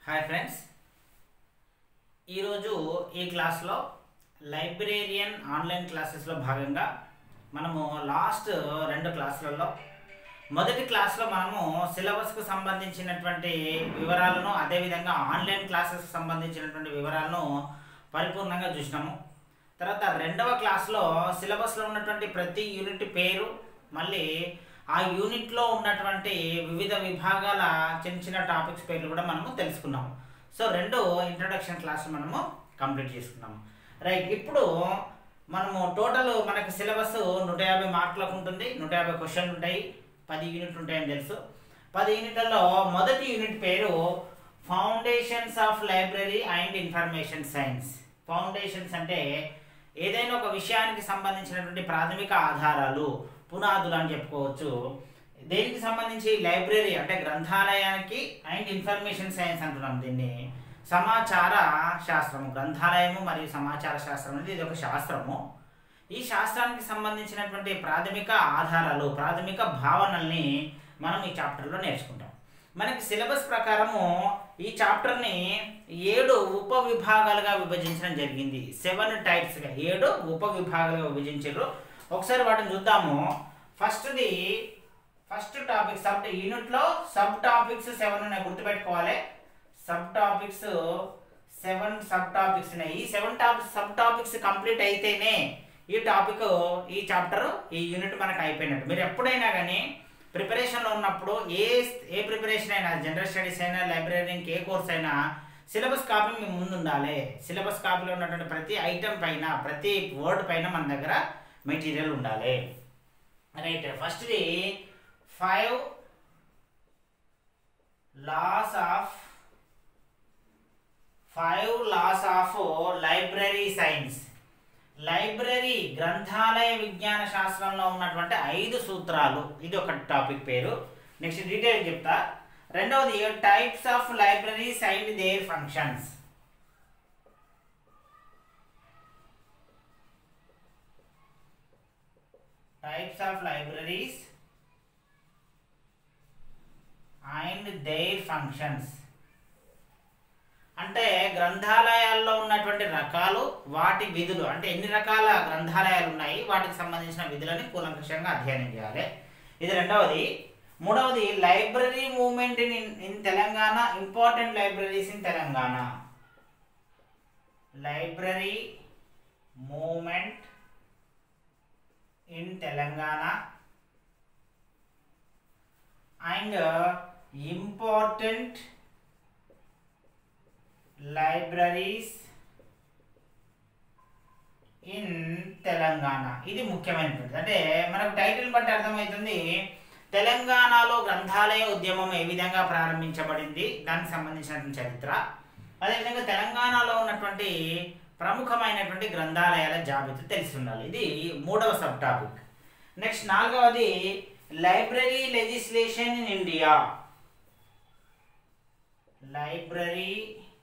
hi friends ఈరోజు ఈ క్లాస్లో లైబ్రేరియన్ ఆన్లైన్ క్లాసెస్లో భాగంగా మనము లాస్ట్ రెండు క్లాసులలో మొదటి క్లాస్లో మనము సిలబస్కు సంబంధించినటువంటి వివరాలను అదేవిధంగా ఆన్లైన్ క్లాసెస్కి సంబంధించినటువంటి వివరాలను పరిపూర్ణంగా చూసినాము తర్వాత రెండవ క్లాస్లో సిలబస్లో ఉన్నటువంటి ప్రతి యూనిట్ పేరు మళ్ళీ ఆ యూనిట్లో ఉన్నటువంటి వివిధ విభాగాల చిన్న చిన్న టాపిక్స్ పేర్లు కూడా మనము తెలుసుకున్నాము సో రెండు ఇంట్రొడక్షన్ క్లాస్ మనము కంప్లీట్ చేసుకున్నాము రైట్ ఇప్పుడు మనము టోటల్ మనకి సిలబస్ నూట యాభై మార్కులకు ఉంటుంది నూట యాభై క్వశ్చన్లు ఉంటాయి పది యూనిట్లు ఉంటాయని తెలుసు పది యూనిట్లలో మొదటి యూనిట్ పేరు foundations of library and information science foundations అంటే ఏదైనా ఒక విషయానికి సంబంధించినటువంటి ప్రాథమిక ఆధారాలు పునాదులు అని చెప్పుకోవచ్చు దేనికి సంబంధించి లైబ్రరీ అంటే గ్రంథాలయానికి అండ్ ఇన్ఫర్మేషన్ సైన్స్ అంటున్నాం దీన్ని సమాచార శాస్త్రము గ్రంథాలయము మరియు సమాచార శాస్త్రం అనేది ఇది ఒక శాస్త్రము ఈ శాస్త్రానికి సంబంధించినటువంటి ప్రాథమిక ఆధారాలు ప్రాథమిక భావనల్ని మనం ఈ చాప్టర్లో నేర్చుకుంటాం మనకి సిలబస్ ప్రకారము ఈ చాప్టర్ని ఏడు ఉప విభాగాలుగా విభజించడం జరిగింది సెవెన్ టైప్స్గా ఏడు ఉప విభాగాలుగా విభజించారు ఒకసారి వాటిని చూద్దాము ఫస్ట్ది ఫస్ట్ టాపిక్ సబ్ యూనిట్లో సబ్ టాపిక్స్ సెవెన్ ఉన్నాయి గుర్తుపెట్టుకోవాలి sub topics seven sub topics ఉన్నాయి ఈ seven topics sub topics complete అయితేనే ఈ టాపిక్ ఈ చాప్టర్ ఈ యూనిట్ మనకు అయిపోయినట్టు మీరు ఎప్పుడైనా కానీ ప్రిపరేషన్లో ఉన్నప్పుడు ఏ ఏ ప్రిపరేషన్ అయినా జనరల్ స్టడీస్ అయినా లైబ్రరీకి ఏ కోర్స్ అయినా సిలబస్ కాపీ మీ ముందు ఉండాలి సిలబస్ కాపీలో ఉన్నటువంటి ప్రతి ఐటెం పైన ప్రతి వర్డ్ పైన మన దగ్గర మెటీరియల్ ఉండాలి రైట్ ఫస్ట్ది five laws of five laws of library science library గ్రంథాలయ విజ్ఞాన శాస్త్రంలో ఉన్నటువంటి ఐదు సూత్రాలు ఇది ఒక టాపిక్ పేరు నెక్స్ట్ డీటెయిల్ చెప్తా రెండవది types of libraries and their functions types of libraries and their functions అంటే గ్రంథాలయాల్లో ఉన్నటువంటి రకాలు వాటి విధులు అంటే ఎన్ని రకాల గ్రంథాలయాలు ఉన్నాయి వాటికి సంబంధించిన విధులని కూలంకషంగా అధ్యయనం చేయాలి ఇది రెండవది మూడవది library movement in in Telangana important libraries in Telangana library movement in Telangana and important libraries in Telangana ఇది ముఖ్యమైనటువంటిది అంటే మనకు టైటిల్ బట్టి అర్థమవుతుంది తెలంగాణలో గ్రంథాలయ ఉద్యమం ఏ విధంగా ప్రారంభించబడింది దానికి సంబంధించినటువంటి చరిత్ర అదేవిధంగా తెలంగాణలో ఉన్నటువంటి ప్రముఖమైనటువంటి గ్రంథాలయాల జాబితా తెలిసి ఉండాలి ఇది మూడవ సబ్ టాపిక్ నెక్స్ట్ నాలుగవది library legislation in India library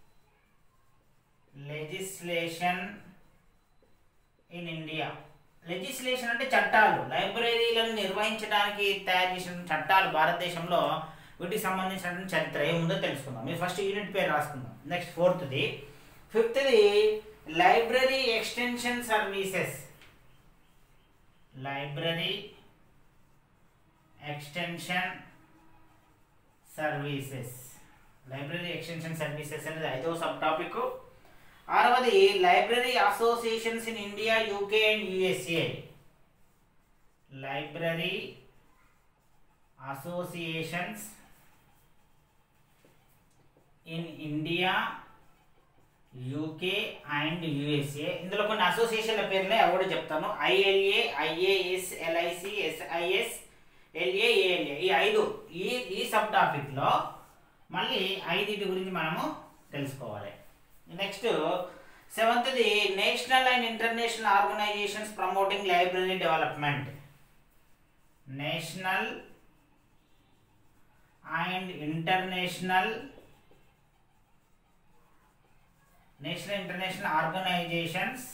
legislation in India legislation అంటే చట్టాలు లైబ్రరీలను నిర్వహించడానికి తయారు చేసిన చట్టాలు భారతదేశంలో వీటికి సంబంధించినటువంటి చరిత్ర ఏముందో తెలుసుకుందాం మీరు ఫస్ట్ యూనిట్ పేరు రాసుకుందాం నెక్స్ట్ ఫోర్త్ది ఫిఫ్త్ది library extension services library extension services library extension services అనేది ఐదవ సబ్ టాపిక్ ఆరవది library associations in India UK and USA library associations in India UK and USA ఇందులో కొన్ని అసోసియేషన్ల పేర్లే అవి కూడా చెప్తాను ILA IAS LIC SIS LA ALA ఈ ఐదు ఈ ఈ సబ్ టాపిక్లో మళ్ళీ ఐదింటి గురించి మనము తెలుసుకోవాలి నెక్స్ట్ సెవెంత్ది national and international organisations promoting library development national and international national international organisations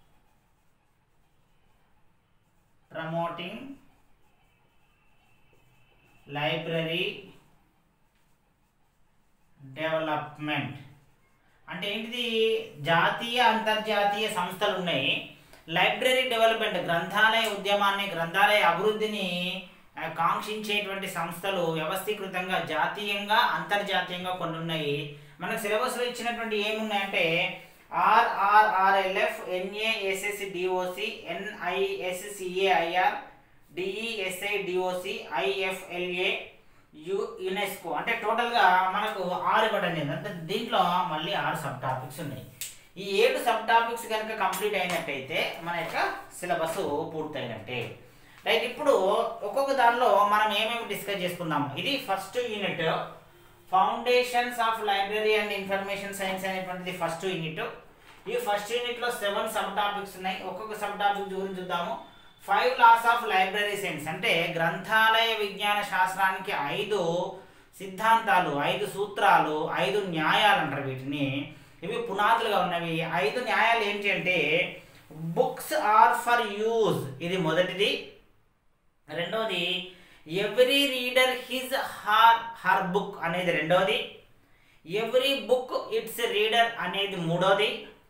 promoting library development అంటే ఏంటిది జాతీయ అంతర్జాతీయ సంస్థలు ఉన్నాయి లైబ్రరీ డెవలప్మెంట్ గ్రంథాలయ ఉద్యమాన్ని గ్రంథాలయ అభివృద్ధిని ఆ, కాంక్షించేటువంటి సంస్థలు వ్యవస్థీకృతంగా జాతీయంగా అంతర్జాతీయంగా కొన్ని ఉన్నాయి మనకు సిలబస్లో ఇచ్చినటువంటి ఏమున్నాయంటే RRRLF NASS DOC NISCAIR DESI DOC IFLA U UNESCO అంటే టోటల్గా మనకు ఆరు ఇవ్వడం జరిగింది అంటే దీంట్లో మళ్ళీ ఆరు సబ్ టాపిక్స్ ఉన్నాయి ఈ ఏడు సబ్ టాపిక్స్ కనుక కంప్లీట్ అయినట్టయితే మన యొక్క సిలబస్ పూర్తయినట్టే రైట్ ఇప్పుడు ఒక్కొక్క దానిలో మనం ఏమేమి డిస్కస్ చేసుకుందాం ఇది first unit foundations of library and information science అనేటువంటిది ఫస్ట్ యూనిట్ ఈ ఫస్ట్ యూనిట్లో సెవెన్ సబ్ టాపిక్స్ ఉన్నాయి ఒక్కొక్క సబ్ టాపిక్ గురించి చూద్దాము five laws of library science అంటే గ్రంథాలయ విజ్ఞాన శాస్త్రానికి ఐదు సిద్ధాంతాలు ఐదు సూత్రాలు ఐదు న్యాయాలు అంటారు వీటిని ఇవి పునాదులుగా ఉన్నవి ఐదు న్యాయాలు ఏంటి అంటే బుక్స్ ఆర్ ఫర్ యూజ్ ఇది మొదటిది రెండవది every reader his her her book అనేది రెండవది ఎవ్రీ బుక్ ఇట్స్ రీడర్ అనేది మూడోది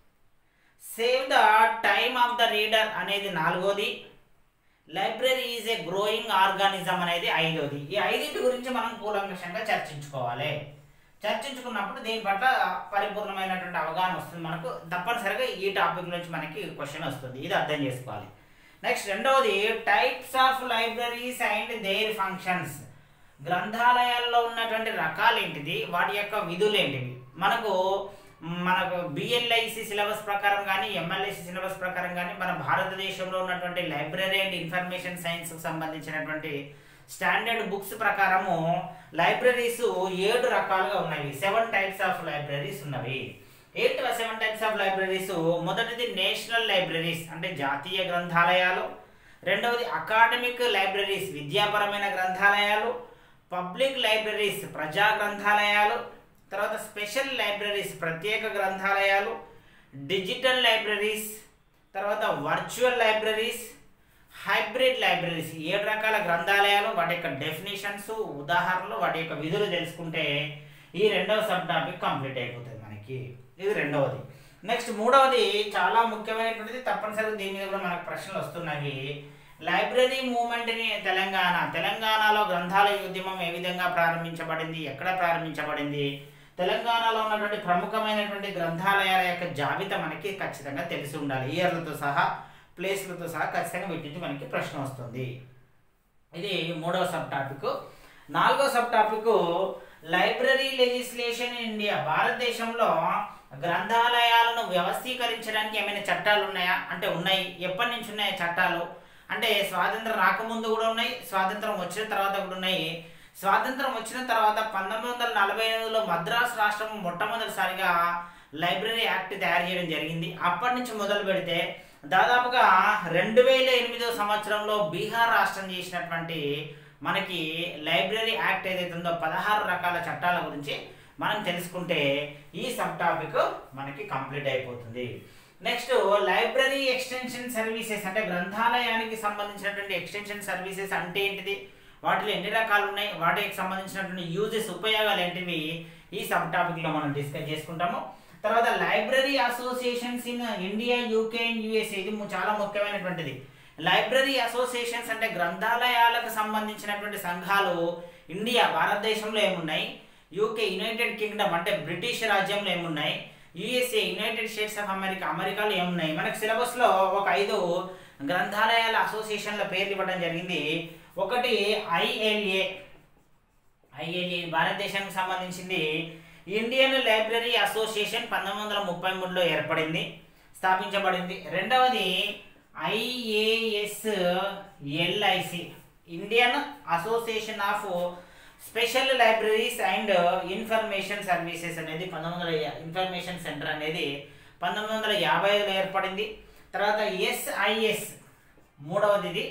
save the time of the reader అనేది నాలుగోది library is a growing organism అనేది ఐదోది ఈ ఐదింటి గురించి మనం కూలంకషంగా చర్చించుకోవాలి చర్చించుకున్నప్పుడు దీని పట్ల పరిపూర్ణమైనటువంటి అవగాహన వస్తుంది మనకు తప్పనిసరిగా ఈ టాపిక్ నుంచి మనకి క్వశ్చన్ వస్తుంది ఇది అర్థం చేసుకోవాలి నెక్స్ట్ రెండవది types of libraries and their functions గ్రంథాలయాల్లో ఉన్నటువంటి రకాలు ఏంటిది వాటి యొక్క విధులు ఏంటివి మనకు మనకు బిఎల్ఐసి సిలబస్ ప్రకారం కానీ ఎంఎల్ఐసి సిలబస్ ప్రకారం కానీ మన భారతదేశంలో ఉన్నటువంటి లైబ్రరీ అండ్ ఇన్ఫర్మేషన్ సైన్స్కి సంబంధించినటువంటి స్టాండర్డ్ బుక్స్ ప్రకారము లైబ్రరీస్ ఏడు రకాలుగా ఉన్నవి సెవెన్ టైప్స్ ఆఫ్ లైబ్రరీస్ ఉన్నవి ఏంటి సెవెన్ టైప్స్ ఆఫ్ లైబ్రరీస్ మొదటిది నేషనల్ లైబ్రరీస్ అంటే జాతీయ గ్రంథాలయాలు రెండవది అకాడమిక్ లైబ్రరీస్ విద్యాపరమైన గ్రంథాలయాలు పబ్లిక్ లైబ్రరీస్ ప్రజా గ్రంథాలయాలు తర్వాత స్పెషల్ లైబ్రరీస్ ప్రత్యేక గ్రంథాలయాలు డిజిటల్ లైబ్రరీస్ తర్వాత వర్చువల్ లైబ్రరీస్ హైబ్రిడ్ లైబ్రరీస్ ఏడు రకాల గ్రంథాలయాలు వాటి యొక్క డెఫినేషన్స్ ఉదాహరణలు వాటి యొక్క విధులు తెలుసుకుంటే ఈ రెండవ సబ్ టాపిక్ కంప్లీట్ అయిపోతుంది మనకి ఇది రెండవది నెక్స్ట్ మూడవది చాలా ముఖ్యమైనటువంటిది తప్పనిసరిగా దీని మీద కూడా మనకు ప్రశ్నలు వస్తున్నాయి లైబ్రరీ మూవ్మెంట్ని తెలంగాణ తెలంగాణలో గ్రంథాలయ ఉద్యమం ఏ విధంగా ప్రారంభించబడింది ఎక్కడ ప్రారంభించబడింది తెలంగాణలో ఉన్నటువంటి ప్రముఖమైనటువంటి గ్రంథాలయాల యొక్క జాబితా మనకి ఖచ్చితంగా తెలిసి ఉండాలి ఇయర్లతో సహా ప్లేస్లతో సహా ఖచ్చితంగా వీటి నుంచి మనకి ప్రశ్న వస్తుంది ఇది మూడవ సబ్ టాపిక్ నాలుగో sub topic library legislation in India భారతదేశంలో గ్రంథాలయాలను వ్యవస్థీకరించడానికి ఏమైనా చట్టాలు ఉన్నాయా అంటే ఉన్నాయి ఎప్పటి నుంచి ఉన్నాయి చట్టాలు అంటే స్వాతంత్రం రాకముందు కూడా ఉన్నాయి స్వాతంత్రం వచ్చిన తర్వాత కూడా ఉన్నాయి స్వాతంత్రం వచ్చిన తర్వాత పంతొమ్మిది వందల నలభై ఎనిమిదిలో మద్రాసు రాష్ట్రం మొట్టమొదటిసారిగా లైబ్రరీ యాక్ట్ తయారు చేయడం జరిగింది అప్పటి నుంచి మొదలు పెడితే దాదాపుగా రెండు వేల ఎనిమిదో సంవత్సరంలో బీహార్ రాష్ట్రం చేసినటువంటి మనకి లైబ్రరీ యాక్ట్ ఏదైతే ఉందో పదహారు రకాల చట్టాల గురించి మనం తెలుసుకుంటే ఈ సబ్ టాపిక్ మనకి కంప్లీట్ అయిపోతుంది నెక్స్ట్ లైబ్రరీ ఎక్స్టెన్షన్ సర్వీసెస్ అంటే గ్రంథాలయానికి సంబంధించినటువంటి ఎక్స్టెన్షన్ సర్వీసెస్ అంటే ఏంటిది వాటిలో ఎన్ని రకాలు ఉన్నాయి వాటికి సంబంధించినటువంటి యూజెస్ ఉపయోగాలు ఏంటివి ఈ సబ్ టాపిక్లో మనం డిస్కస్ చేసుకుంటాము తర్వాత library associations in India UK and USA ఇది ము- చాలా ముఖ్యమైనటువంటిది లైబ్రరీ అసోసియేషన్స్ అంటే గ్రంథాలయాలకు సంబంధించినటువంటి సంఘాలు ఇండియా భారతదేశంలో ఏమున్నాయి యూకే యునైటెడ్ కింగ్డమ్ అంటే బ్రిటిష్ రాజ్యంలో ఏమున్నాయి USA United States of America అమెరికాలో ఏమున్నాయి మనకి సిలబస్లో ఒక ఐదు గ్రంథాలయాల అసోసియేషన్ల పేర్లు ఇవ్వడం జరిగింది ఒకటి ఐఎల్ఏ ఐఎల్ఏ భారతదేశానికి సంబంధించింది ఇండియన్ లైబ్రరీ అసోసియేషన్ పంతొమ్మిది వందల ముప్పై మూడులో ఏర్పడింది స్థాపించబడింది రెండవది IAS LIC Indian Association of Special Libraries and information Services అనేది పంతొమ్మిది వందల యా- ఇన్ఫర్మేషన్ సెంటర్ అనేది పంతొమ్మిది వందల యాభై ఐదులో ఏర్పడింది తర్వాత ఎస్ఐఎస్ మూడవది ఇది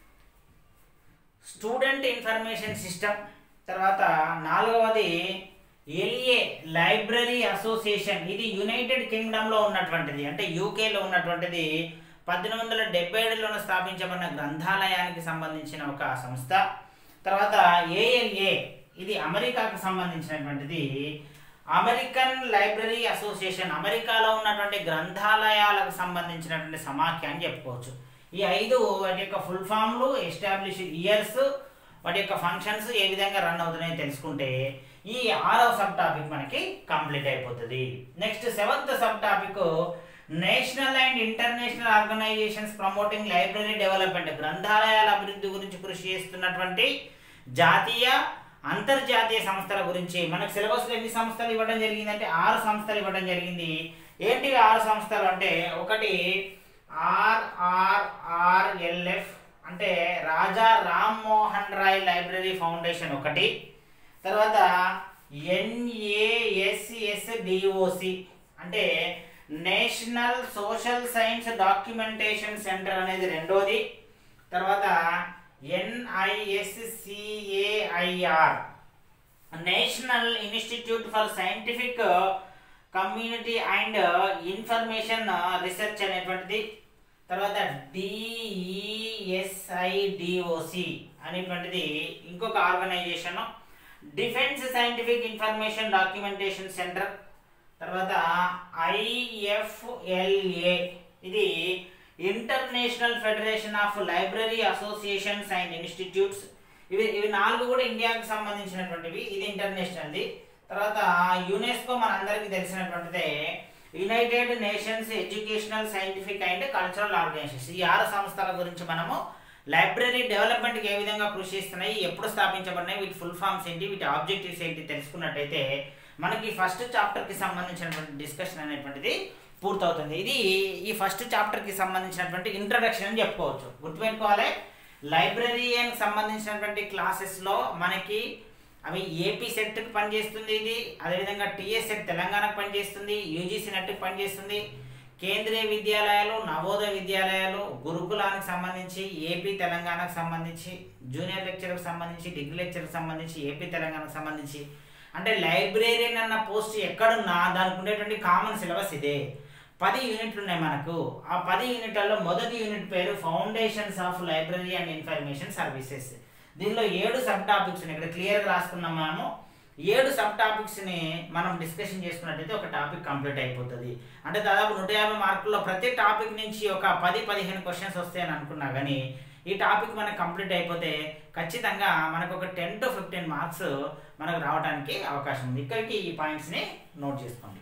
స్టూడెంట్ ఇన్ఫర్మేషన్ సిస్టమ్ తర్వాత నాలుగవది ఎల్ఏ లైబ్రరీ అసోసియేషన్ ఇది యునైటెడ్ కింగ్డమ్లో ఉన్నటువంటిది అంటే యూకేలో ఉన్నటువంటిది పద్దెనిమిది వందల డెబ్బై ఏడులో స్థాపించబడిన గ్రంథాలయానికి సంబంధించిన ఒక సంస్థ తర్వాత ఏఎల్ఏ ఇది అమెరికాకు సంబంధించినటువంటిది అమెరికన్ లైబ్రరీ అసోసియేషన్ అమెరికాలో ఉన్నటువంటి గ్రంథాలయాలకు సంబంధించినటువంటి సమాఖ్య అని చెప్పుకోవచ్చు ఈ ఐదు వాటి యొక్క ఫుల్ ఫామ్లు ఎస్టాబ్లిష్ ఇయర్స్ వాటి యొక్క ఫంక్షన్స్ ఏ విధంగా రన్ అవుతున్నాయో తెలుసుకుంటే ఈ ఆరవ సబ్ టాపిక్ మనకి కంప్లీట్ అయిపోతుంది next seventh sub topic national and international organisations promoting library development గ్రంథాలయాల అభివృద్ధి గురించి కృషి చేస్తున్నటువంటి జాతీయ అంతర్జాతీయ సంస్థల గురించి మనకు సిలబస్లో ఎన్ని సంస్థలు ఇవ్వడం జరిగిందంటే ఆరు సంస్థలు ఇవ్వడం జరిగింది ఏంటి ఆరు సంస్థలు అంటే ఒకటి ఆర్ఆర్ఆర్ఎల్ఎఫ్ అంటే రాజా రామ్మోహన్ రాయ్ లైబ్రరీ ఫౌండేషన్ ఒకటి తర్వాత ఎన్ఏఎస్ఎస్డిఓసి అంటే national social science documentation centre అనేది రెండోది తర్వాత NISCAIR national institute for scientific community and information research అనేటువంటిది తర్వాత డిఈఎస్ఐడిఓసి అనేటువంటిది ఇంకొక organisation defence scientific information documentation centre తర్వాత ఐఎఫ్ఎల్ఏ ఇది international federation of library associations and institutes ఇవి ఇవి నాలుగు కూడా ఇండియాకి సంబంధించినటువంటివి ఇది ఇంటర్నేషనల్ది తర్వాత యునెస్కో మనందరికీ తెలిసినటువంటిదే United Nations educational scientific and cultural organisations ఈ ఆరు సంస్థల గురించి మనము లైబ్రరీ డెవలప్మెంట్కి ఏ విధంగా కృషి చేస్తున్నాయి ఎప్పుడు స్థాపించబడినాయి వీటి ఫుల్ ఫామ్స్ ఏంటి వీటి ఆబ్జెక్టివ్స్ ఏంటి తెలుసుకున్నట్టయితే మనకి ఫస్ట్ చాప్టర్కి సంబంధించినటువంటి డిస్కషన్ అనేటువంటిది పూర్తవుతుంది ఇది ఈ ఫస్ట్ చాప్టర్కి సంబంధించినటువంటి ఇంట్రడక్షన్ అని చెప్పుకోవచ్చు గుర్తుపెట్టుకోవాలి లైబ్రరీకి సంబంధించినటువంటి క్లాసెస్లో మనకి అవి ఏపీ సెట్కి పనిచేస్తుంది ఇది అదేవిధంగా టీఎస్ సెట్ తెలంగాణకు పనిచేస్తుంది యూజీసీ నెట్కి పనిచేస్తుంది కేంద్రీయ విద్యాలయాలు నవోదయ విద్యాలయాలు గురుకులానికి సంబంధించి ఏపీ తెలంగాణకు సంబంధించి జూనియర్ లెక్చర్కి సంబంధించి డిగ్రీ లెక్చర్కి సంబంధించి ఏపీ తెలంగాణకు సంబంధించి అంటే లైబ్రేరియన్ అన్న పోస్ట్ ఎక్కడున్నా దానికి ఉండేటువంటి కామన్ సిలబస్ ఇదే పది యూనిట్లు ఉన్నాయి మనకు ఆ పది యూనిట్లలో మొదటి యూనిట్ పేరు foundations of library and information services దీనిలో ఏడు సబ్ టాపిక్స్ ఉన్నాయి ఇక్కడ క్లియర్గా రాసుకున్నాం మనము ఏడు సబ్ టాపిక్స్ని మనం డిస్కషన్ చేసుకున్నట్టయితే ఒక టాపిక్ కంప్లీట్ అయిపోతుంది అంటే దాదాపు నూట యాభై మార్కుల్లో ప్రతి టాపిక్ నుంచి ఒక పది పదిహేను క్వశ్చన్స్ వస్తాయని అనుకున్నా కానీ ఈ టాపిక్ మనకు కంప్లీట్ అయిపోతే ఖచ్చితంగా మనకు ఒక టెన్ టు ఫిఫ్టీన్ మార్క్స్ మనకు రావడానికి అవకాశం ఉంది ఇక్కడికి ఈ పాయింట్స్ని నోట్ చేసుకోండి